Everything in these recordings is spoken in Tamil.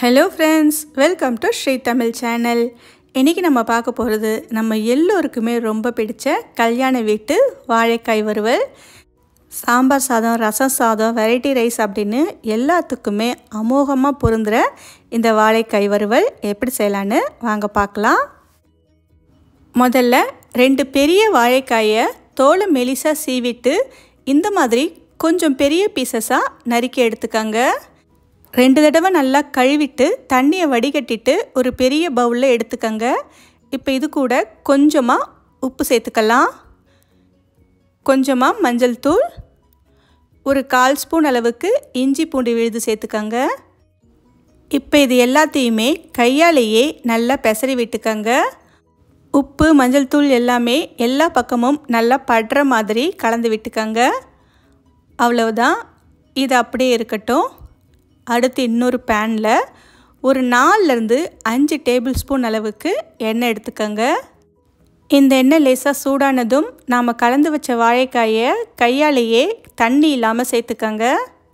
hello friends welcome to Sri Tamil channel இன்றைக்கி நம்ம பார்க்க போகிறது நம்ம எல்லோருக்குமே ரொம்ப பிடிச்ச கல்யாண வீட்டு வாழைக்காய் வறுவல் சாம்பார் சாதம் ரசம் சாதம் வெரைட்டி ரைஸ் அப்படின்னு எல்லாத்துக்குமே அமோகமாக பொருந்துகிற இந்த வாழைக்காய் வறுவல் எப்படி செய்யலான்னு வாங்க பார்க்கலாம் முதல்ல ரெண்டு பெரிய வாழைக்காயை தோலை மெலிசாக சீவிட்டு இந்த மாதிரி கொஞ்சம் பெரிய பீசஸாக நறுக்கி எடுத்துக்கங்க ரெண்டு தடவை நல்லா கழுவிட்டு தண்ணியை வடிகட்டிட்டு ஒரு பெரிய பவுலில் எடுத்துக்கங்க இப்போ இது கூட கொஞ்சமாக உப்பு சேர்த்துக்கலாம் கொஞ்சமாக மஞ்சள் தூள் ஒரு கால் ஸ்பூன் அளவுக்கு இஞ்சி பூண்டு விழுது சேர்த்துக்கங்க இப்போ இது எல்லாத்தையுமே கையாலேயே நல்லா பெசரி விட்டுக்கங்க உப்பு மஞ்சள் தூள் எல்லாமே எல்லா பக்கமும் நல்லா படுற மாதிரி கலந்து விட்டுக்கங்க அவ்வளவுதான் இது அப்படியே இருக்கட்டும் அடுத்து இன்னொரு பேனில் ஒரு நாலுலேருந்து அஞ்சு டேபிள் ஸ்பூன் அளவுக்கு எண்ணெய் எடுத்துக்கங்க இந்த எண்ணெய் லேசாக சூடானதும் நாம் கலந்து வச்ச வாழைக்காயை கையாலேயே தண்ணி இல்லாமல் சேர்த்துக்கங்க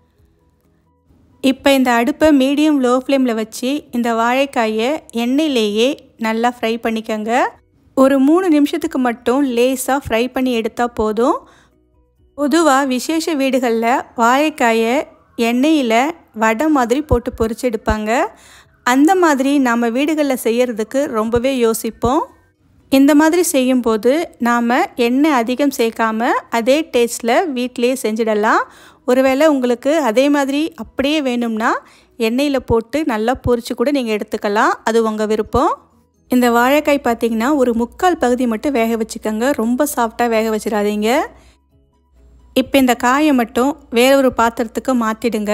இப்போ இந்த அடுப்பை மீடியம் லோ ஃப்ளேமில் வச்சு இந்த வாழைக்காயை எண்ணெயிலேயே நல்லா ஃப்ரை பண்ணிக்கங்க ஒரு மூணு நிமிஷத்துக்கு மட்டும் லேஸாக ஃப்ரை பண்ணி எடுத்தால் போதும் பொதுவாக விசேஷ வீடுகளில் வாழைக்காயை எண்ணெயில் வடை மாதிரி போட்டு பொரிச்சு எடுப்பாங்க அந்த மாதிரி நம்ம வீடுகளில் செய்கிறதுக்கு ரொம்பவே யோசிப்போம் இந்த மாதிரி செய்யும்போது நாம் எண்ணெய் அதிகம் சேர்க்காம அதே டேஸ்ட்டில் வீட்டிலே செஞ்சிடலாம் ஒருவேளை உங்களுக்கு அதே மாதிரி அப்படியே வேணும்னா எண்ணெயில் போட்டு நல்லா பொரிச்சு கூட நீங்கள் எடுத்துக்கலாம் அது உங்கள் விருப்பம் இந்த வாழைக்காய் பார்த்திங்கன்னா ஒரு முக்கால் பகுதி மட்டும் வேக வச்சுக்கோங்க ரொம்ப சாஃப்டாக வேக வச்சிடாதீங்க இப்போ இந்த காயை மட்டும் வேற ஒரு பாத்திரத்துக்கு மாற்றிடுங்க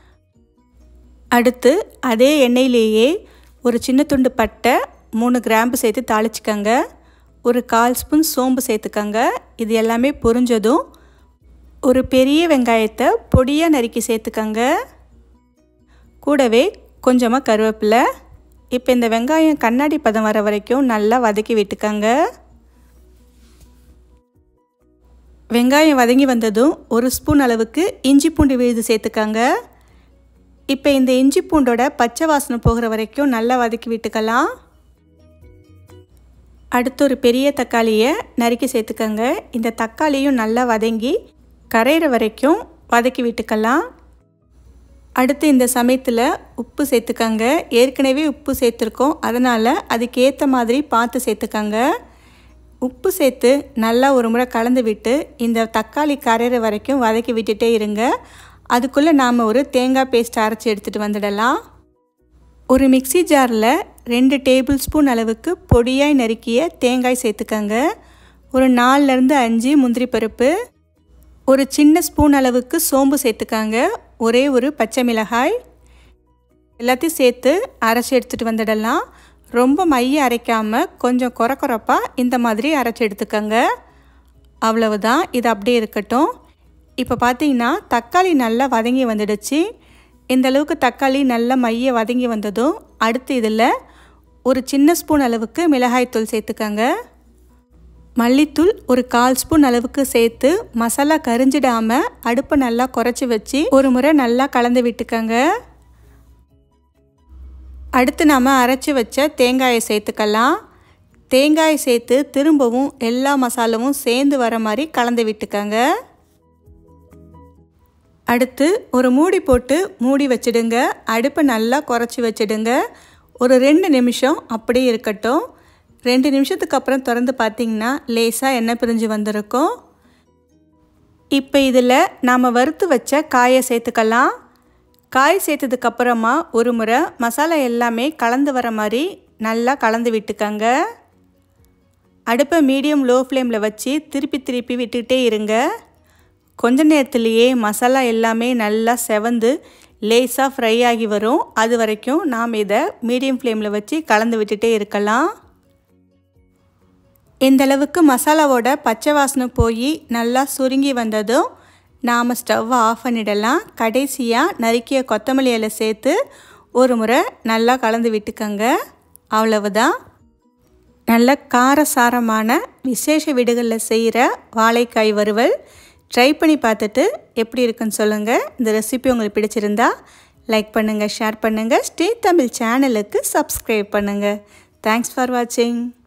அடுத்து அதே எண்ணெயிலேயே ஒரு சின்ன துண்டு பட்டை மூணு கிராம்பு சேர்த்து தாளிச்சிக்கங்க ஒரு கால் ஸ்பூன் சோம்பு சேர்த்துக்கங்க இது எல்லாமே பொரிஞ்சதும் ஒரு பெரிய வெங்காயத்தை பொடியாக நறுக்கி சேர்த்துக்கங்க கூடவே கொஞ்சமாக கருவேப்பிலை இப்போ இந்த வெங்காயம் கண்ணாடி பதம் வர வரைக்கும் நல்லா வதக்கி விட்டுக்கங்க வெங்காயம் வதங்கி வந்ததும் ஒரு ஸ்பூன் அளவுக்கு இஞ்சி பூண்டு விழுது சேர்த்துக்கங்க இப்போ இந்த இஞ்சி பூண்டோட பச்சை வாசனை போகிற வரைக்கும் நல்லா வதக்கி விட்டுக்கலாம் அடுத்து ஒரு பெரிய தக்காளியை நறுக்கி சேர்த்துக்கங்க இந்த தக்காளியும் நல்லா வதங்கி கரையிற வரைக்கும் வதக்கி விட்டுக்கலாம் அடுத்து இந்த சமயத்தில் உப்பு சேர்த்துக்கங்க ஏற்கனவே உப்பு சேர்த்துருக்கோம் அதனால் அதுக்கேற்ற மாதிரி பார்த்து சேர்த்துக்கங்க உப்பு சேர்த்து நல்லா ஒரு முறை கலந்து விட்டு இந்த தக்காளி கரையிற வரைக்கும் வதக்கி விட்டுட்டே இருங்க அதுக்குள்ளே நாம் ஒரு தேங்காய் பேஸ்ட் அரைச்சி எடுத்துகிட்டு வந்துடலாம் ஒரு மிக்சி ஜாரில் ரெண்டு டேபிள் ஸ்பூன் அளவுக்கு பொடியாய் நறுக்கிய தேங்காய் சேர்த்துக்கங்க ஒரு நாலுலேருந்து அஞ்சு முந்திரி பருப்பு ஒரு சின்ன ஸ்பூன் அளவுக்கு சோம்பு சேர்த்துக்காங்க ஒரே ஒரு பச்சை மிளகாய் எல்லாத்தையும் சேர்த்து அரைச்சி எடுத்துகிட்டு வந்துடலாம் ரொம்ப மைய அரைக்காமல் கொஞ்சம் குறை குறைப்பாக இந்த மாதிரி அரைச்சி எடுத்துக்கோங்க அவ்வளவுதான் இது அப்படியே இருக்கட்டும் இப்போ பார்த்தீங்கன்னா தக்காளி நல்லா வதங்கி வந்துடுச்சு இந்த அளவுக்கு தக்காளி நல்லா மைய வதங்கி வந்ததும் அடுத்து இதில் ஒரு சின்ன ஸ்பூன் அளவுக்கு மிளகாய்த்தூள் சேர்த்துக்கங்க மல்லித்தூள் ஒரு கால் ஸ்பூன் அளவுக்கு சேர்த்து மசாலா கரிஞ்சிடாமல் அடுப்பை நல்லா குறைச்சி வச்சு ஒரு முறை நல்லா கலந்து விட்டுக்கங்க அடுத்து நாம் அரைச்சி வச்ச தேங்காயை சேர்த்துக்கலாம் தேங்காயை சேர்த்து திரும்பவும் எல்லா மசாலாவும் சேர்ந்து வர மாதிரி கலந்து விட்டுக்கங்க அடுத்து ஒரு மூடி போட்டு மூடி வச்சிடுங்க அடுப்பை நல்லா குறைச்சி வச்சிடுங்க ஒரு ரெண்டு நிமிஷம் அப்படியே இருக்கட்டும் ரெண்டு நிமிஷத்துக்கு அப்புறம் திறந்து பார்த்தீங்கன்னா லேசாக எண்ணெய் பிரிஞ்சு வந்திருக்கும் இப்போ இதில் நாம் வறுத்து வச்ச காயை சேர்த்துக்கலாம் காய் சேர்த்ததுக்கப்புறமா ஒரு முறை மசாலா எல்லாமே கலந்து வர மாதிரி நல்லா கலந்து விட்டுக்கங்க அடுப்பை மீடியம் லோ ஃப்ளேமில் வச்சு திருப்பி திருப்பி விட்டுகிட்டே இருங்க கொஞ்ச நேரத்துலேயே மசாலா எல்லாமே நல்லா செவந்து லேஸாக ஃப்ரை ஆகி வரும் அது வரைக்கும் நாம் இதை மீடியம் ஃப்ளேமில் வச்சு கலந்து விட்டுட்டே இருக்கலாம் இந்த அளவுக்கு மசாலாவோட பச்சை வாசனை போய் நல்லா சுருங்கி வந்ததும் நாம் ஸ்டவ்வை ஆஃப் பண்ணிடலாம் கடைசியாக நறுக்கிய கொத்தமல்லி இலை சேர்த்து ஒரு முறை நல்லா கலந்து விட்டுக்கங்க அவ்வளவுதான் நல்ல காரசாரமான விசேஷ வீடுகளில் செய்கிற வாழைக்காய் வறுவல் ட்ரை பண்ணி பார்த்துட்டு எப்படி இருக்குன்னு சொல்லுங்கள் இந்த ரெசிபி உங்களுக்கு பிடிச்சிருந்தா லைக் பண்ணுங்கள் ஷேர் பண்ணுங்கள் ஸ்டே தமிழ் சேனலுக்கு சப்ஸ்கிரைப் பண்ணுங்கள் தேங்க்ஸ் ஃபார் வாட்சிங்